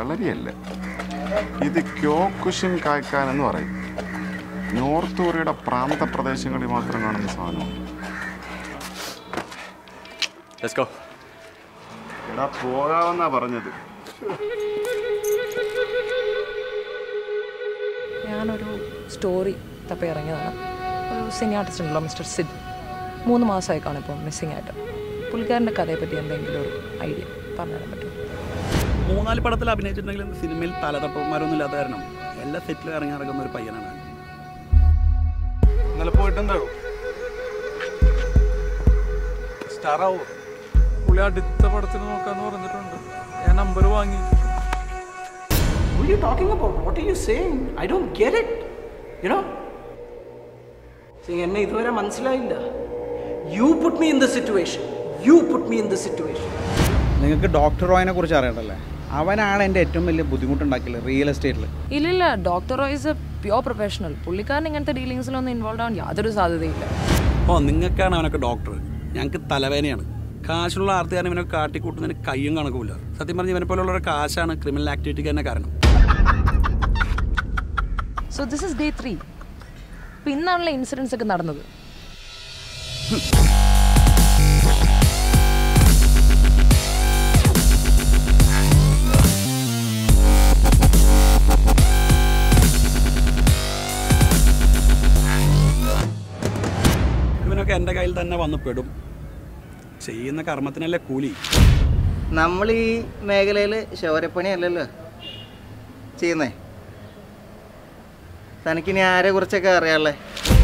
കളരിയല്ല ഇത് ക്യോക്കുഷിൻ കായ്ക്കാൻ എന്ന് പറയും നോർത്ത് കൊറിയയുടെ പ്രാന്ത പ്രദേശങ്ങളിൽ മാത്രം കാണുന്ന സാധനം ലെറ്റ്സ് ഗോ എടാ പോകാമെന്നാ പറഞ്ഞത് ഞാനൊരു സ്റ്റോറി തപ്പി ഇറങ്ങിയതാണ് ഒരു സിനി ആർട്ടിസ്റ്റ് ഉണ്ടല്ലോ മിസ്റ്റർ സിദ് മൂന്ന് മാസമായി കാണും ഇപ്പോൾ മിസ്സിംഗ് ആയിട്ട് പുള്ളിക്കാരൻ്റെ കഥയെപ്പറ്റി എന്തെങ്കിലും ഒരു ഐഡിയ പറഞ്ഞുതരാൻ പറ്റുമോ മൂന്നാല് പടത്തിൽ അഭിനയിച്ചിട്ടുണ്ടെങ്കിലും സിനിമയിൽ തലതപ്പന്മാരൊന്നും ഇല്ലാത്ത കാരണം എല്ലാ സെറ്റിലും ഇറങ്ങി നടക്കുന്ന ഒരു പയ്യനാണ് ഇന്നലെ പോയിട്ടുണ്ടാവും സ്റ്റാർ ആവോ പുള്ളി അടുത്ത പടത്തിന് നോക്കാന്ന് പറഞ്ഞിട്ടുണ്ട് ഞാൻ നമ്പർ വാങ്ങി Who are you talking about? What are you saying? I don't get it. You know? See, എന്നെ ഇതുവരെ മനസ്സിലായില്ല you put me in the situation you put me in the situation നിങ്ങൾക്ക് ഡോക്ടർ റോയിനെ കുറിച്ച് അറിയണ്ടല്ലേ അവനാണ് എൻ്റെ ഏറ്റവും വലിയ ബുദ്ധിമുട്ടുണ്ടാക്കിയത് റിയൽ എസ്റ്റേറ്റിൽ ഇല്ലില്ല doctor Roy's a pure professional പുള്ളിക്കാരൻ ഇങ്ങനത്തെ ഡീലിങ്സിലൊന്നും ഇൻവോൾവ് ആവാൻ യാതൊരു സാധ്യതയില്ല ഓ നിങ്ങൾക്കാണ് അവനൊക്കെ ഡോക്ടർ ഞങ്ങൾക്ക് തലവേദനയാണ് കാശുള്ള ആർത്തികാരൻ ഇവനൊക്കെ കാട്ടിക്കൂട്ടുന്നതിന് കയ്യും കണക്കുമില്ല സത്യം പറഞ്ഞ് ഇവനെ പോലുള്ള കാശാണ് ക്രിമിനൽ ആക്ടിവിറ്റിക്ക് തന്നെ കാരണം so this is day three അപ്പം ഇന്നാണല്ലോ ഇൻസിഡൻസ് ഒക്കെ നടന്നത് ഇവനൊക്കെ എൻ്റെ കയ്യിൽ തന്നെ വന്ന് പെടും ചെയ്യുന്ന കർമ്മത്തിനല്ലേ കൂലി നമ്മൾ ഈ മേഖലയിൽ ശൗര്യപ്പണിയല്ലല്ലോ ചെയ്യുന്നേ തനിക്കിനി ആരെ കുറിച്ചൊക്കെ അറിയാമല്ലേ